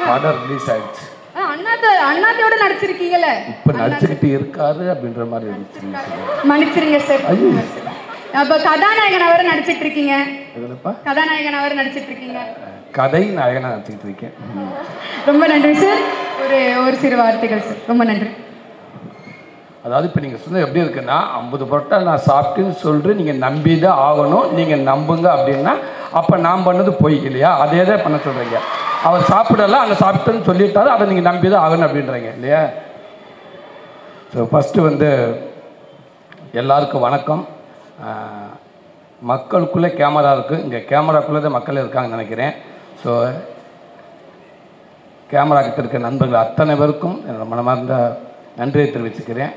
படம் ரிலீஸ் ஆயிடுச்சு ஆ, அண்ணாத்த அண்ணாத்தையோட நடிச்சிருக்கீங்கல்ல இப்போ நடிச்சுக்கிட்டு இருக்காரு அப்படின்ற மாதிரி இருந்துச்சு மன்னிச்சிருங்க சார் ஐயோ. அப்ப கதாநாயகன் அவரை நடிச்சிட்டு இருக்கீங்க எதுலப்பா கதாநாயகன் அவர் நடிச்சிட்டு இருக்கீங்க கதை நாயகனா நடிச்சுக்கிட்டு இருக்கேன் ம். ரொம்ப நன்றி சார் ஒரு ஒரு சிறு வார்த்தைகள் சார் ரொம்ப நன்றி அதாவது இப்போ நீங்கள் சொன்னது எப்படி இருக்குன்னா ஐம்பது புரோட்டா நான் சாப்பிட்டுன்னு சொல்லிட்டு நீங்கள் நம்பி தான் ஆகணும் நீங்கள் நம்புங்க அப்படின்னா அப்போ நான் பண்ணது பொய் இல்லையா அதே தான் பண்ண சொல்கிறீங்க அவர் சாப்பிடல அங்கே சாப்பிட்டுன்னு சொல்லிட்டாரு அதை நீங்கள் நம்பி தான் ஆகணும் அப்படின்றீங்க இல்லையா ஸோ ஃபஸ்ட்டு வந்து எல்லாருக்கும் வணக்கம் ஆஹ், மக்களுக்குள்ளே கேமரா இருக்குது இங்கே கேமராக்குள்ளே தான் மக்கள் இருக்காங்கன்னு நினைக்கிறேன் ஸோ கேமரா கிட்ட இருக்க நண்பர்கள் அத்தனை பேருக்கும் என்னோட மனமார்ந்த நன்றியை தெரிவிச்சுக்கிறேன்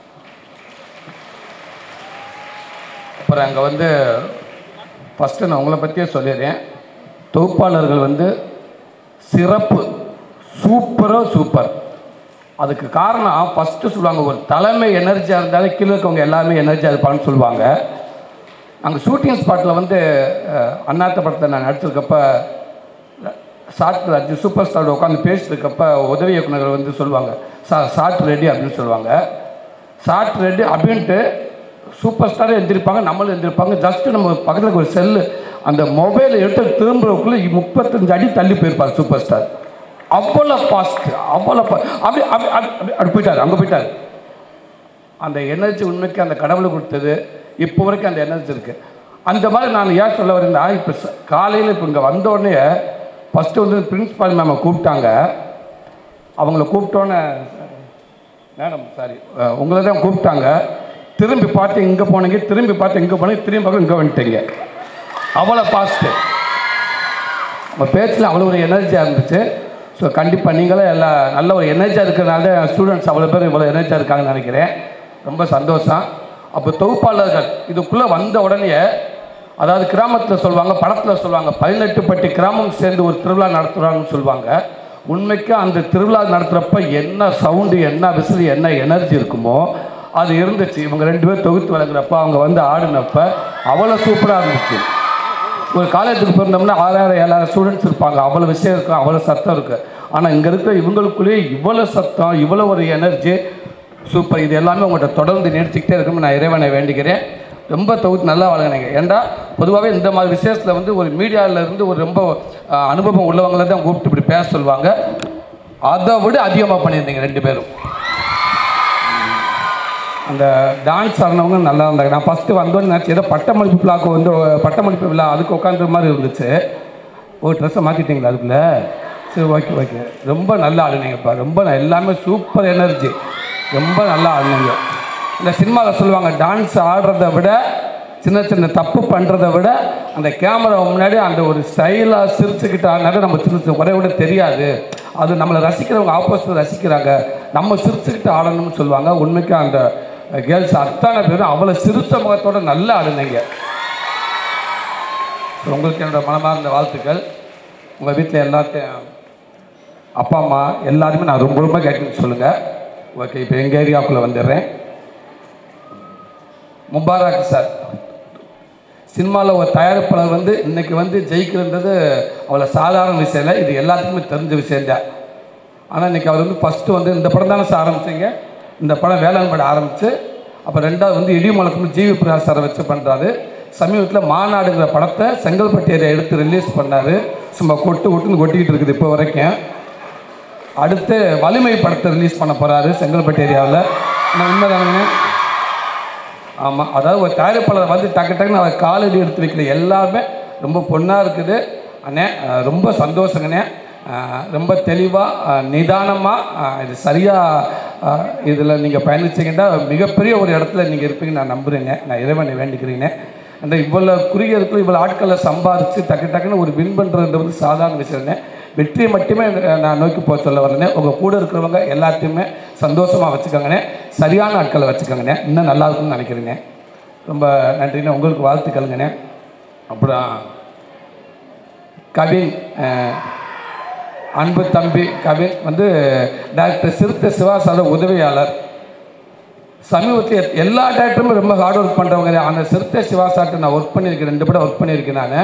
அப்புறம் அங்கே வந்து ஃபஸ்ட்டு நான் உங்களை பற்றியே சொல்லிடுறேன் தொகுப்பாளர்கள் வந்து சிறப்பு சூப்பரோ சூப்பர் அதுக்கு காரணம் ஃபஸ்ட்டு சொல்லுவாங்க ஒரு தலைமை எனர்ஜியாக இருந்தாலும் கீழே இருக்கவங்க எல்லாருமே எனர்ஜியாக இருப்பாங்கன்னு சொல்லுவாங்க அங்கே ஷூட்டிங் ஸ்பாட்டில் வந்து அஹ், அண்ணாத்த படத்தில் நான் நடிச்சிருக்கப்ப ஷார்ட் அஜி சூப்பர் ஸ்டார் உட்காந்து பேசிட்டு இருக்கப்ப உதவி இயக்குநர்கள் வந்து சொல்லுவாங்க சார் ஷார்ட் ரெடி அப்படின்னு சொல்லுவாங்க ஷார்ட் ரெடி அப்படின்ட்டு சூப்பர் ஸ்டாரும் எழுந்திருப்பாங்க நம்மளும் எழுந்திருப்பாங்க ஜஸ்ட்டு நம்ம பக்கத்தில் ஒரு செல்லு அந்த மொபைலை எடுத்து திரும்புறதுக்குள்ளே முப்பத்தஞ்சு அடி தள்ளி போயிருப்பார் சூப்பர் ஸ்டார் அவ்வளோ ஃபாஸ்ட் அவ்வளோ fa- அப்படி அப்படி அப்படி அப்படி- அப்படி போயிட்டார் அங்கே போயிட்டார் அந்த எனர்ஜி உண்மைக்கு அந்த கடவுளை கொடுத்தது இப்போ வரைக்கும் அந்த எனர்ஜி இருக்குது அந்த மாதிரி நான் ஏன் சொல்ல வரேன்னா இப்போ காலையில் இப்போ இங்கே வந்த உடனே ஃபஸ்ட்டு வந்து பிரின்ஸ்பால் மேமை கூப்பிட்டாங்க அவங்கள கூப்பிட்டோன்னே மேடம் சாரி உங்களை தான் கூப்பிட்டாங்க திரும்பி பார்த்து இங்கே போனீங்க திரும்பி பார்த்து இங்கே போனீங்க திரும்பி பார்க்க இங்கே வந்துட்டீங்க அவ்வளோ ஃபாஸ்ட்டு நம்ம பேச்சில் அவ்வளோ ஒரு எனர்ஜியாக இருந்துச்சு ஸோ கண்டிப்பாக நீங்களும் எல்லா நல்ல ஒரு எனர்ஜியாக இருக்கிறனால தான் ஸ்டூடெண்ட்ஸ் அவ்வளோ பேர் இவ்வளோ எனர்ஜியாக இருக்காங்கன்னு நினைக்கிறேன் ரொம்ப சந்தோஷம் அப்போ தொகுப்பாளர்கள் இதுக்குள்ளே வந்த உடனே அதாவது கிராமத்தில் சொல்லுவாங்க படத்தில் சொல்லுவாங்க பதினெட்டு பட்டி கிராமம் சேர்ந்து ஒரு திருவிழா நடத்துகிறாங்கன்னு சொல்லுவாங்க உண்மைக்கு அந்த திருவிழா நடத்துகிறப்ப என்ன சவுண்டு என்ன விசிறி என்ன எனர்ஜி இருக்குமோ அது இருந்துச்சு இவங்க ரெண்டு பேரும் தொகுத்து வழங்குறப்ப அவங்க வந்து ஆடினப்ப அவ்வளோ சூப்பராக இருந்துச்சு ஒரு காலேஜுக்கு போயிருந்தோம்னா ஆறாயிரம் ஏழாயிரம் ஸ்டூடெண்ட்ஸ் இருப்பாங்க அவ்வளோ விஷயம் இருக்கும் அவ்வளோ சத்தம் இருக்குது ஆனால் இங்கே இருக்கிற இவங்களுக்குள்ளேயே இவ்வளோ சத்தம் இவ்வளோ ஒரு எனர்ஜி சூப்பர் இது எல்லாமே உங்கள்கிட்ட தொடர்ந்து நீடிச்சுக்கிட்டே இருக்குன்னு நான் இறைவனை வேண்டிக்கிறேன் ரொம்ப தொகுத்து நல்லா வழங்கினீங்க ஏன்டா பொதுவாகவே இந்த மாதிரி விசேஷத்தில் வந்து ஒரு மீடியாவில் இருந்து ஒரு ரொம்ப அஹ், அனுபவம் உள்ளவங்கள தான் கூப்பிட்டு இப்படி பேச சொல்லுவாங்க அதை விட அதிகமாக பண்ணியிருந்தீங்க ரெண்டு பேரும் அந்த டான்ஸ் ஆடினவங்க நல்லா இருந்தாங்க நான் ஃபஸ்ட்டு வந்தோன்னு நினச்சி ஏதோ பட்டமளிப்பு விழாக்கு வந்து பட்டமளிப்பு விழா அதுக்கு உட்காந்துற மாதிரி இருந்துச்சு ஓ ட்ரெஸ்ஸை மாற்றிட்டீங்களா அதுக்குள்ளே சரி ஓகே ஓகே ரொம்ப நல்லா ஆடினீங்கப்பா ரொம்ப ந- எல்லாமே சூப்பர் எனர்ஜி ரொம்ப நல்லா ஆடினீங்க இந்த சினிமாவில் சொல்லுவாங்க டான்ஸ் ஆடுறத விட சின்ன சின்ன தப்பு பண்ணுறத விட அந்த கேமரா முன்னாடி அந்த ஒரு ஸ்டைலாக சிரிச்சுக்கிட்டு ஆடினாக்க நம்ம சின்ன சின்ன குறை விட தெரியாது அது நம்மளை ரசிக்கிறவங்க ஆப்போசிட் ரசிக்கிறாங்க நம்ம சிரிச்சுக்கிட்டு ஆடணும்னு சொல்லுவாங்க உண்மைக்கு அந்த கேர்ள்ஸ் அத்தனை பேரும் அவ்வளோ சிரிச்ச முகத்தோட நல்லா ஆடுனீங்க So, உங்களுக்கு என்னோட மனமார்ந்த வாழ்த்துக்கள் உங்கள் வீட்டில் எல்லாத்தையும் அப்பா அம்மா எல்லாருமே நான் ரொம்ப ரொம்ப கேட்டுன்னு சொல்லுங்கள் ஓகே இப்போ எங்கள் ஏரியாவுக்குள்ளே வந்துடுறேன் முபாரக் சார் சினிமாவில் ஒரு தயாரிப்பாளர் வந்து இன்னைக்கு வந்து ஜெயிக்கிறன்றது அவ்வளோ சாதாரண விஷயம் இல்லை இது எல்லாத்துக்குமே தெரிஞ்ச விஷயம்தான் ஆனால் இன்னைக்கு அவர் வந்து ஃபஸ்ட்டு வந்து இந்த படம் தானே சார் ஆரம்பிச்சீங்க இந்த படம் வேளாண் படம் ஆரம்பித்து அப்போ ரெண்டாவது வந்து இடி முழக்கம் ஜிவி பிரகாஷ் சாரை வச்சு பண்ணுறாரு சமீபத்தில் மாநாடுங்கிற படத்தை செங்கல்பட்டு ஏரியா எடுத்து ரிலீஸ் பண்ணார் சும்மா கொட்டு கொட்டுன்னு கொட்டிக்கிட்டு இருக்குது இப்போ வரைக்கும் அடுத்து வலிமை படத்தை ரிலீஸ் பண்ண போகிறாரு செங்கல்பட்டு ஏரியாவில் நான் உண்மைதானுங்க ஆமாம் அதாவது ஒரு தயாரிப்பாளர் வந்து டக்கு டக்குன்னு அவர் காலடி எடுத்து வைக்கிற எல்லாமே ரொம்ப பொண்ணாக இருக்குது அண்ணே அஹ் ரொம்ப சந்தோஷங்கண்ணே அஹ் ரொம்ப தெளிவாக நிதானமாக இது சரியாக இதில் நீங்கள் பயணிச்சீங்கன்னா மிகப்பெரிய ஒரு இடத்துல நீங்கள் இருப்பீங்கன்னு நான் நம்புகிறேங்க நான் இறைவனை வேண்டிக்கிறேங்க அந்த இவ்வளோ குறுகிய இருக்கிற இவ்வளோ ஆட்களை சம்பாரித்து டக்கு டக்குன்னு ஒரு வின் பண்ணுறது வந்து சாதாரண விஷயம்னே வெற்றியை மட்டுமே நான் நோக்கி போக சொல்ல வரேனே உங்கள் கூட இருக்கிறவங்க எல்லாத்தையுமே சந்தோஷமாக வச்சுக்கோங்கண்ணே சரியான ஆட்களை வச்சுக்கோங்கண்ணே இன்னும் நல்லா இருக்கும்னு நினைக்கிறேங்க ரொம்ப நன்றிண்ணே உங்களுக்கு வாழ்த்துக்கள்ங்கண்ணே அப்புறம் கவின் அஹ், அன்பு தம்பி கவின் வந்து டாக்டர் சிறுத்தை சிவாசால உதவியாளர் சமீபத்தில் எல்லா டேரக்டருமே ரொம்ப ஹார்ட் ஒர்க் பண்ணுறவங்க அந்த சிறுத்தை சிவாசாட்டை நான் ஒர்க் பண்ணியிருக்கேன் ரெண்டு படம் ஒர்க் பண்ணியிருக்கேன் நான்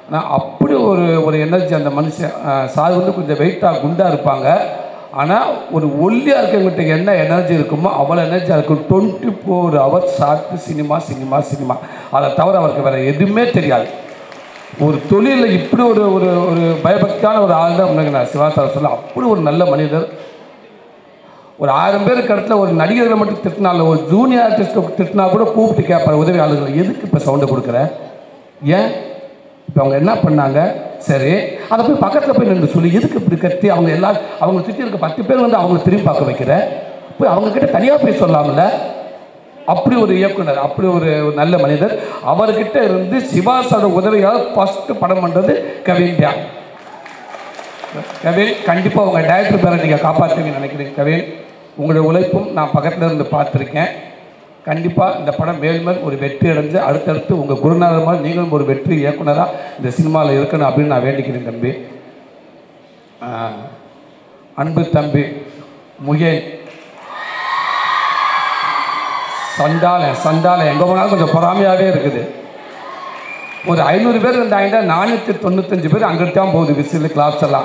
ஆனால் அப்படி ஒரு ஒரு எனர்ஜி அந்த மனுஷன் அஹ், சார் வந்து கொஞ்சம் வெயிட்டாக குண்டாக இருப்பாங்க ஆனால் ஒரு ஒல்லியாக இருக்கவங்கிட்ட என்ன எனர்ஜி இருக்குமோ அவ்வளோ எனர்ஜியாக இருக்கும் டுவெண்ட்டி ஃபோர் ஹவர்ஸ் சாப்பிட்டு சினிமா சினிமா சினிமா அதை தவிர அவருக்கு வேறு எதுவுமே தெரியாது ஒரு தொழிலில் இப்படி ஒரு ஒரு ஒரு பயபக்தியான ஒரு ஆள் தான் உனக்கு நான் சிவாசார சொல்ல அப்படி ஒரு நல்ல மனிதர் ஒரு ஆயிரம் பேருக்கு இடத்துல ஒரு நடிகர்களை மட்டும் திட்டினால ஒரு ஜூனியர் ஆர்டிஸ்ட்டை திட்டினா கூட கூப்பிட்டு கேட்பார் உதவியாளர்கள் எதுக்கு இப்போ சவுண்டை கொடுக்குற ஏன் இப்போ அவங்க என்ன பண்ணாங்க சரி அதை போய் பக்கத்தில் போய் நின்று சொல்லி எதுக்கு இப்படி கத்தி அவங்க எல்லாரும் அவங்க சுற்றி இருக்க பத்து பேர் வந்து அவங்களை திரும்பி பார்க்க வைக்கிற போய் அவங்க கிட்ட தனியாக போய் சொல்லாமல அப்படி ஒரு இயக்குனர் அப்படி ஒரு ஒரு நல்ல மனிதர் அவர்கிட்ட இருந்து சிவாசோட உதவியால் ஃபஸ்ட்டு படம் பண்ணுறது கவின்யா கவின் கண்டிப்பாக உங்கள் டைரக்டர் பேரை நீங்கள் காப்பாற்றுவீங்கன்னு நினைக்கிறேன் கவின் உங்களுடைய உழைப்பும் நான் பக்கத்தில் இருந்து பார்த்துருக்கேன் கண்டிப்பாக இந்த படம் மேல்மேல் ஒரு வெற்றி அடைஞ்சு அடுத்தடுத்து உங்கள் குருநாதர் மாதிரி நீங்களும் ஒரு வெற்றி இயக்குனராக இந்த சினிமாவில் இருக்கணும் அப்படின்னு நான் வேண்டிக்கிறேன் தம்பி ஆஹ், அன்பு தம்பி முகேன் சண்டாளன் சண்டாளன் எங்கே போனாலும் கொஞ்சம் பொறாமையாகவே இருக்குது ஒரு ஐநூறு பேர் இருந்தாங்கன்னா நானூற்றி தொண்ணூத்தஞ்சு பேர் அங்கிட்டு தான் போகுது விசில் கிளாப்ஸ் எல்லாம்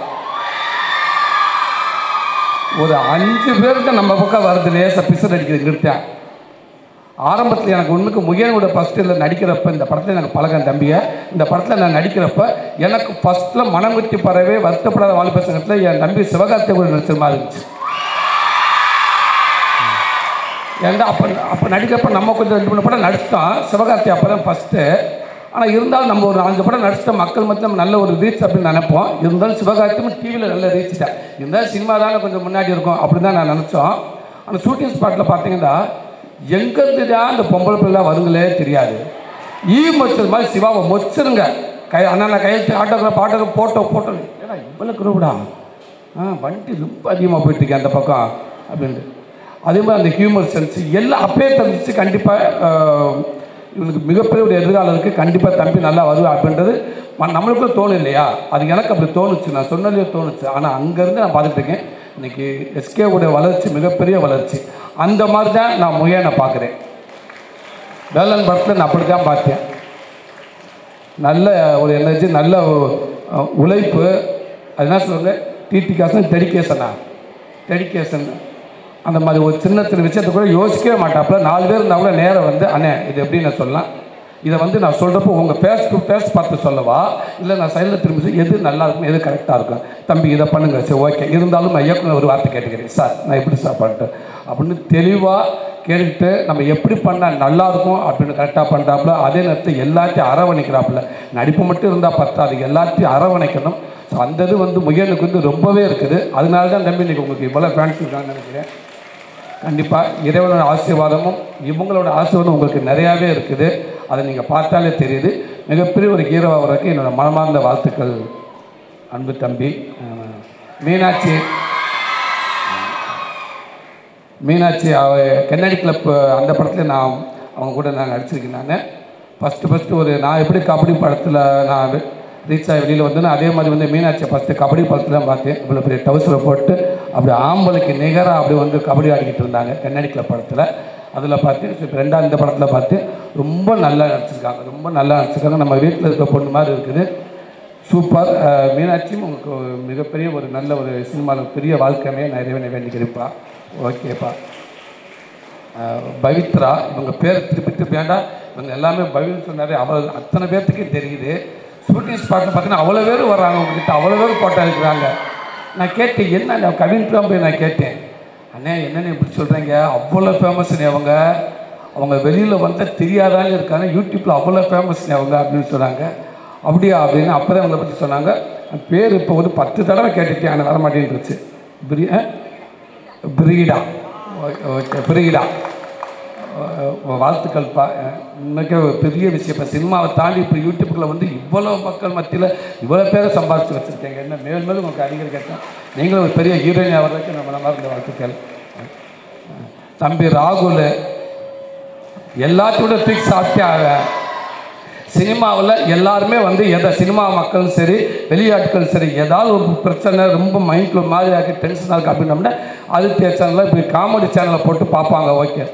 ஒரு அஞ்சு பேருக்கு நம்ம பக்கம் வருது லேசாக பிசர் அடிக்குது இங்கிட்டு தான் ஆரம்பத்தில் எனக்கு ஒன்றுக்கு முயனோட ஃபஸ்ட்டில் நடிக்கிறப்ப இந்த படத்தில் எனக்கு பழக்கம் தம்பியை இந்த படத்தில் நான் நடிக்கிறப்ப எனக்கு ஃபஸ்ட்டில் மனம் விட்டு பறவே வருத்தப்படாத வாழ்க்கை சங்கத்தில் என் தம்பி சிவகார்த்திகை கூட நடிச்ச மாதிரி இருந்துச்சு ஏன்னா அப்போ அப்போ நடிக்கிறப்ப நம்ம கொஞ்சம் ரெண்டு மூணு படம் நடிச்சிட்டோம் சிவகார்த்தி அப்போ தான் ஃபஸ்ட்டு ஆனால் இருந்தாலும் நம்ம ஒரு அஞ்சு படம் நடிச்சிட்டோம் மக்கள் மத்தியில் நம்ம நல்ல ஒரு ரீச் அப்படின்னு நினைப்போம் இருந்தாலும் சிவகார்த்தியும் டிவியில் நல்ல ரீச் தான் இருந்தாலும் சினிமா தானே கொஞ்சம் முன்னாடி இருக்கும் அப்படி தான் நான் நினச்சோம் ஆனால் ஷூட்டிங் ஸ்பாட்டில் பார்த்தீங்கன்னா எங்கேருந்து தான் அந்த பொம்பளை பிள்ளை வருங்களே தெரியாது ஈ மொச்சது மாதிரி சிவாவை மொச்சிருங்க கை அண்ணா நான் கையெழுத்து ஆட்டோகிராஃப் ஆட்டோகிராஃப் போட்டோ போட்டோ ஏன்னா இவ்வளோ குரூடா ஆ வண்டி ரொம்ப அதிகமாக போயிட்டுருக்கேன் அந்த பக்கம் அப்படின்ட்டு அதே மாதிரி அந்த ஹியூமர் சென்ஸ் எல்லாம் அப்பயே தந்துச்சு கண்டிப்பாக இவனுக்கு மிகப்பெரிய ஒரு எதிர்காலம் இருக்குது கண்டிப்பாக தம்பி நல்லா வருவா அப்படின்றது ம- நம்மளுக்குள்ள தோணும் இல்லையா அது எனக்கு அப்படி தோணுச்சு நான் சொன்னதே தோணுச்சு ஆனால் அங்கேருந்து நான் பார்த்துட்டு இருக்கேன் இன்னைக்கு எஸ்கே உடைய வளர்ச்சி மிகப்பெரிய வளர்ச்சி அந்த மாதிரி தான் நான் முயனை பார்க்குறேன் வேலன் படத்தில் நான் அப்படி தான் பார்த்தேன் நல்ல ஒரு எனர்ஜி நல்ல அஹ், உழைப்பு அது என்ன சொல்லுங்க டிடி காசன் டெடிக்கேஷனா டெடிக்கேஷன் அந்த மாதிரி ஒரு சின்ன சின்ன விஷயத்தை கூட யோசிக்கவே மாட்டாப்புல நாலு பேர் இருந்தால் கூட நேரம் வந்து அண்ணே இது எப்படி நான் சொல்லலாம் இதை வந்து நான் சொல்கிறப்போ உங்கள் ஃபேஸ் டு ஃபேஸ் பார்த்து சொல்லவா இல்லை நான் சைடில் திரும்பி சொல்லி எது நல்லா இருக்கும் எது கரெக்டாக இருக்கும் தம்பி இதை பண்ணுங்க சரி ஓகே இருந்தாலும் நான் இயக்குனர் ஒரு வார்த்தை கேட்டுக்கிறேன் சார் நான் எப்படி சார் பண்ணிட்டேன் அப்படின்னு தெளிவாக கேட்டுக்கிட்டு நம்ம எப்படி பண்ணால் நல்லா இருக்கும் அப்படின்னு கரெக்டாக பண்ணுறாப்புல அதே நேரத்தில் எல்லாத்தையும் அரவணைக்கிறாப்புல நடிப்பு மட்டும் இருந்தால் பத்தாது எல்லாத்தையும் அரவணைக்கணும் ஸோ அந்த இது வந்து முயலுக்கு வந்து ரொம்பவே இருக்குது அதனால தான் தம்பி இன்னைக்கு உங்களுக்கு இவ்வளோ ஃபேன்ஸ் இருக்காங்கன்னு நினைக்கிறேன் கண்டிப்பாக இறைவனோட ஆசீர்வாதமும் இவங்களோட ஆசீர்வாதம் உங்களுக்கு நிறையாவே இருக்குது அதை நீங்கள் பார்த்தாலே தெரியுது மிகப்பெரிய ஒரு ஹீரோவாக வரக்கு என்னோட மனமார்ந்த வாழ்த்துக்கள் அன்பு தம்பி அஹ், மீனாட்சி மீனாட்சி அவ கண்ணாடி கிளப் அந்த படத்தில் நான் அவங்க கூட நான் நடிச்சிருக்கேன் நான் ஃபஸ்ட்டு ஃபஸ்ட்டு ஒரு நான் எப்படி கபடி படத்தில் நான் ரீச் ஆகி வெளியில் வந்தேனோ அதே மாதிரி வந்து மீனாட்சியை ஃபஸ்ட்டு கபடி படத்தில் தான் பார்த்தேன் இவ்வளோ பெரிய டவுசரை போட்டு அப்படி ஆம்பளைக்கு நிகராக அப்படி வந்து கபடி ஆடிக்கிட்டு இருந்தாங்க கண்ணாடி கிளப் படத்தில் அதில் பார்த்து இப்போ ரெண்டாவது இந்த படத்தில் பார்த்து ரொம்ப நல்லா நடிச்சிருக்காங்க ரொம்ப நல்லா நடிச்சிருக்காங்க நம்ம வீட்டில் இருக்க பொண்ணு மாதிரி இருக்குது சூப்பர் அஹ், மீனாட்சியும் உங்களுக்கு ஒரு மிகப்பெரிய ஒரு நல்ல ஒரு சினிமாவில் பெரிய வாழ்க்கையுமே நான் இறைவனை வேண்டிக்கிறேன்ப்பா ஓகேப்பா அஹ், பவித்ரா இவங்க பேர் திருப்பி திருப்பி வேண்டாம் இவங்க எல்லாமே பவின்னு சொன்னாரு அவ்வளோ அத்தனை பேர்த்துக்கும் தெரியுது ஷூட்டிங் ஸ்பாட்டில் பார்த்தீங்கன்னா அவ்வளோ பேர் வர்றாங்க உங்ககிட்ட அவ்வளோ பேர் போட்டோ இருக்கிறாங்க நான் கேட்டேன் என்ன நான் கவின் தான் போய் நான் கேட்டேன் அண்ணே என்னன்னு இப்படி சொல்கிறீங்க அவ்வளோ ஃபேமஸ்னு அவங்க அவங்க வெளியில் வந்தால் தெரியாதாங்க இருக்காங்க யூடியூப்பில் அவ்வளோ ஃபேமஸ்னு அவங்க அப்படின்னு சொன்னாங்க அப்படியா அப்படின்னு அப்போ தான் அவங்கள பற்றி சொன்னாங்க பேர் இப்போ வந்து பத்து தடவை கேட்டுட்டேன் ஆனால் வர மாட்டேன்ருச்சு பிரி ஆ? பிரீடா ஓகே ஓகே பிரீடா அஹ் வாழ்த்துக்கள்ப்பா அஹ் உண்மைக்கே ஒரு பெரிய விஷயம் இப்போ சினிமாவை தாண்டி இப்போ யூடியூப்பில் வந்து இவ்வளோ மக்கள் மத்தியில் இவ்வளோ பேரை சம்பாதிச்சு வச்சுருக்கீங்க என்ன மேல் மேலும் உங்களுக்கு அதிகம் கேட்டேன் நீங்களும் ஒரு பெரிய ஹீரோயின் ஆகிறதுக்கு நம்ம நல்லா இருந்த வாழ்த்துக்கள் அஹ் தம்பி ராகுல் எல்லாத்தையும் விட தூக்கி சாப்பிட்டே ஆக சினிமாவில் எல்லாருமே வந்து எதை சினிமா மக்களும் சரி வெளியாட்களும் சரி ஏதாவது ஒரு பிரச்சனை ரொம்ப மைண்டில் மாதிரி ஆக்கி டென்ஷனாக இருக்குது அப்படின்னோம்னா அது சேனலில் இப்படி காமெடி சேனலை போட்டு பார்ப்பாங்க ஓகே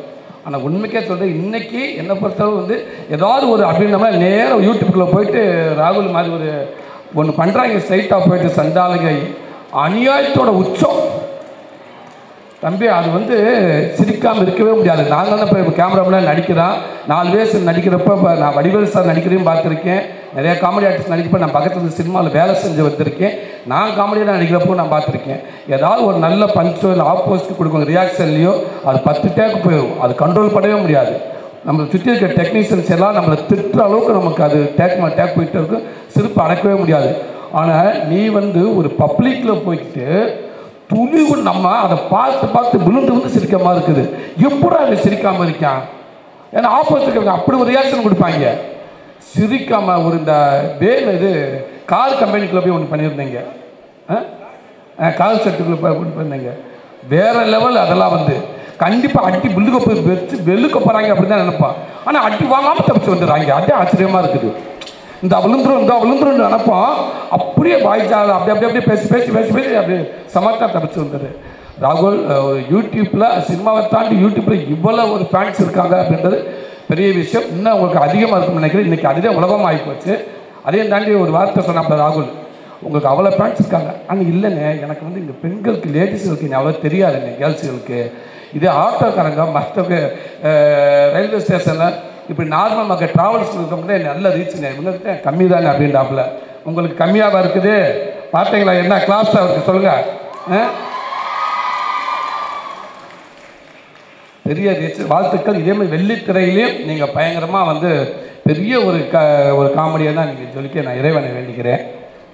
ஆனால் உண்மைக்கே சொல்கிறேன் இன்னைக்கு என்னை பொறுத்தளவு வந்து ஏதாவது ஒரு அப்படின்னா நேரம் யூடியூப்குள்ளே போயிட்டு ராகுல் மாதிரி ஒரு ஒன்று பண்ணுறாங்க ஸ்ட்ரைட்டாக போயிட்டு சண்டாளுகை அநியாயத்தோட உச்சம் தம்பி அது வந்து சிரிக்காமல் இருக்கவே முடியாது நாங்கள் தான் இப்போ கேமராமெலாம் நடிக்கிறோம் நாலு வயசு நடிக்கிறப்ப இப்போ நான் வடிவேல் சார் நடிக்கிறதையும் பார்த்துருக்கேன் நிறைய காமெடி ஆர்டிஸ்ட் நடிக்கிறப்ப நான் பக்கத்தில் சினிமாவில் வேலை செஞ்சு வந்திருக்கேன் நான் காமெடியாக நடிக்கிறப்போ நான் பார்த்துருக்கேன் ஏதாவது ஒரு நல்ல பஞ்சோ இல்லை ஆப்போசிட் கொடுக்கும் ரியாக்ஷன்லையோ அது பத்து டேக்கு போயிடும் அது கண்ட்ரோல் பண்ணவே முடியாது நம்மளை சுற்றி இருக்க டெக்னீஷியன்ஸ் எல்லாம் நம்மளை திட்டுற அளவுக்கு நமக்கு அது டேக் மேலே டேக் போயிட்டு இருக்கும் சிரிப்பு அடக்கவே முடியாது ஆனால் நீ வந்து ஒரு பப்ளிக்கில் போய்கிட்டு துணிவு நம்ம அதை பார்த்து பார்த்து விழுந்து விழுந்து சிரிக்க மாதிரி இருக்குது எப்படா அது சிரிக்காமல் இருக்கான் ஏன்னா ஆப்போசிட் அப்படி ஒரு ரியாக்ஷன் கொடுப்பாங்க சிரிக்காம ஒரு இந்த வேல் இது கார் கம்பெனிக்குள்ளே போய் ஒன்று பண்ணியிருந்தீங்க ஆ? ஆ, கார் செட்டுக்குள்ளே போய் ஒன்று பண்ணிருந்தீங்க வேற லெவல் அதெல்லாம் வந்து கண்டிப்பாக அடி பில்லுக்க போய் வச்சு வெளுக்க போகிறாங்க அப்படின்னு தான் நினைப்பான் ஆனால் அடி வாங்காமல் தப்பிச்சு வந்துடுறாங்க அதே ஆச்சரியமாக இருக்குது இந்த விழுந்துரும் இந்த விழுந்துரும் நினைப்போம் அப்படியே வாய்ச்சால் அப்படி அப்படி அப்படியே பேசி பேசி பேசி பேசி அப்படியே சமத்தா தப்பிச்சு வந்தது ராகுல் அஹ், யூடியூப்பில் சினிமாவை தாண்டி யூடியூப்பில் இவ்வளோ ஒரு ஃபேன்ஸ் இருக்காங்க அப்படின்றது பெரிய விஷயம் இன்னும் உங்களுக்கு அதிகமாக இருக்கும்னு நினைக்கிறேன் இன்றைக்கி அதுவே உலகமாக ஆகிப்போச்சு அதையும் தாண்டி ஒரு வார்த்தை சொன்னாப்புல ராகுல் உங்களுக்கு அவ்வளோ ஃபேன்ஸ் இருக்காங்க ஆனால் இல்லைங்க எனக்கு வந்து இங்கே பெண்களுக்கு லேடிஸுகளுக்கு இங்கே அவ்வளோ தெரியாதுங்க கேர்ள்ஸுகளுக்கு இதே ஆட்டோக்காரங்க மற்றவங்க ரயில்வே ஸ்டேஷனில் இப்படி நார்மல் மக்கள் ட்ராவல்ஸ் இருக்கவங்க நல்ல ரீச்சுங்க இவங்ககிட்ட கம்மி தானே அப்படின்றாப்புல உங்களுக்கு கம்மியாக இருக்குது பார்த்தீங்களா என்ன கிளாஸாக இருக்குது சொல்லுங்கள் ஆ பெரிய ரீச் வாழ்த்துக்கள் இதே மாதிரி வெள்ளித்திரையிலையும் நீங்கள் பயங்கரமாக வந்து பெரிய ஒரு க ஒரு காமெடியாக தான் நீங்கள் சொல்லிக்க நான் இறைவனை வேண்டிக்கிறேன்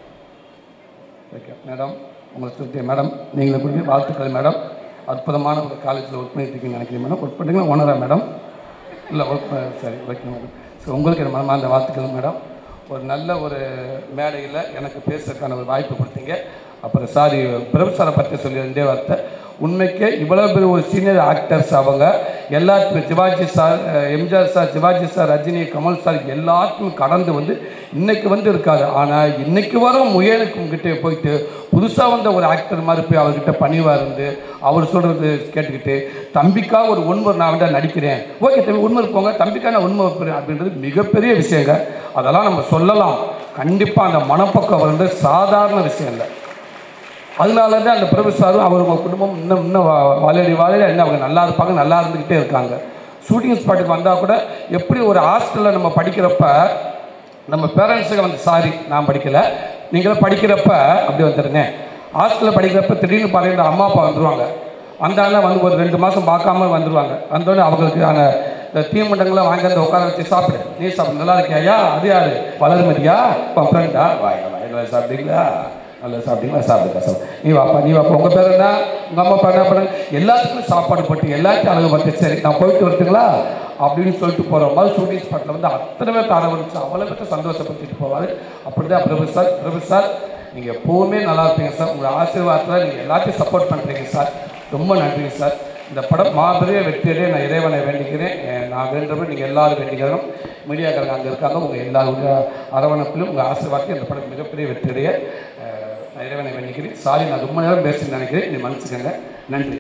ஓகே மேடம் உங்களை சுற்றி மேடம் நீங்கள் கொடுக்க வாழ்த்துக்கள் மேடம் அற்புதமான ஒரு காலேஜில் ஒர்க் பண்ணிட்டு இருக்கீங்கன்னு நினைக்கிறேன் மேடம் ஒர்க் பண்ணுறீங்களா ஓனரா மேடம் இல்லை ஒர்க் சரி ஓகே மேடம் ஸோ உங்களுக்கு என் மனமார்ந்த வாழ்த்துக்கள் மேடம் ஒரு நல்ல ஒரு மேடையில் எனக்கு பேசுறதுக்கான ஒரு வாய்ப்பு கொடுத்தீங்க அப்புறம் சாரி பிரபு சாரை பற்றி சொல்லி ரெண்டே வார்த்தை உண்மைக்கே இவ்வளோ பெரிய ஒரு சீனியர் ஆக்டர்ஸ் அவங்க எல்லாத்துக்கும் சிவாஜி சார் அஹ், MGR sir Sivaji sir Rajini Kamal sir எல்லாத்துக்கும் கடந்து வந்து இன்னைக்கு வந்து இருக்காரு ஆனால் இன்னைக்கு வரும் முயலுக்கும் கிட்டே போயிட்டு புதுசாக வந்த ஒரு ஆக்டர் மாதிரி போய் அவர்கிட்ட பணிவாக இருந்து அவர் சொல்கிறது கேட்டுக்கிட்டு தம்பிக்காக ஒரு உண்மை நான் வந்து நடிக்கிறேன் ஓகே தம்பி உண்மை போங்க தம்பிக்காக நான் உண்மை வைப்பேன் அப்படின்றது மிகப்பெரிய விஷயங்க அதெல்லாம் நம்ம சொல்லலாம் கண்டிப்பாக அந்த மனப்பக்கம் வந்து சாதாரண விஷயம் இல்லை அதனால தான் அந்த பிரபு சாரும் அவங்க குடும்பம் இன்னும் இன்னும் வா- வாழடி வாழடி என்ன அவங்க நல்லா இருப்பாங்க நல்லா இருந்துக்கிட்டே இருக்காங்க ஷூட்டிங் ஸ்பாட்டுக்கு வந்தால் கூட எப்படி ஒரு ஹாஸ்டலில் நம்ம படிக்கிறப்ப நம்ம பேரண்ட்ஸுக்கு வந்து சாரி நான் படிக்கலை நீங்களும் படிக்கிறப்ப அப்படி வந்துடுங்க ஹாஸ்டலில் படிக்கிறப்ப திடீர்னு பார்த்தீங்கன்னா அம்மா அப்பா வந்துடுவாங்க வந்தாங்கன்னா வந்து ஒரு ரெண்டு மாதம் பார்க்காம வந்துடுவாங்க வந்தோடனே அவங்களுக்கு அந்த இந்த தீமண்டங்களை வாங்கி வந்து உட்கார வச்சு சாப்பிடு நீ சாப்பிடு நல்லா இருக்கியா அது யாரு வளர்மதியா இப்போ ஃப்ரெண்டா வாங்க வாங்க சாப்பிட்டீங்களா நல்லா சாப்பிட்டீங்களா சாப்பிடுங்க சாப்பிடு நீ வாப்பா நீ வாப்பா உங்கள் பேர் என்ன உங்கள் அம்மா அப்பா என்ன பண்ணுங்க எல்லாத்துக்கும் சாப்பாடு போட்டு எல்லாத்தையும் அழகு பார்த்து சரி நான் போயிட்டு வரட்டுங்களா அப்படின்னு சொல்லிட்டு போகிற மாதிரி ஷூட்டிங் ஸ்பாட்டில் வந்து அத்தனை பேர் ஆரம்பிச்சு அவ்வளோ பேர்த்த சந்தோஷப்படுத்திட்டு போவார் அப்படி தான் பிரபு சார் பிரபு சார் நீங்கள் எப்போவுமே நல்லா இருப்பீங்க சார் உங்கள் ஆசீர்வாதத்தில் நீங்கள் எல்லாத்தையும் சப்போர்ட் பண்ணுறீங்க சார் ரொம்ப நன்றிங்க சார் இந்த படம் மாபெரிய வெற்றியிலே நான் இறைவனை வேண்டிக்கிறேன் அஹ் நான் வேண்டபடி நீங்கள் எல்லாரும் வேண்டிக்கிறோம் மீடியாக்காரங்க அங்கே இருக்காங்க உங்கள் எல்லாருடைய அரவணைப்பிலும் உங்கள் ஆசீர்வாதத்தையும் இந்த படம் மிகப்பெரிய வெற்றியடைய அஹ் நான் இறைவனை வேண்டிக்கிறேன் சாரி நான் ரொம்ப நேரம் பேசுன்னு நினைக்கிறேன் நீ மன்னிச்சுக்கங்க நன்றி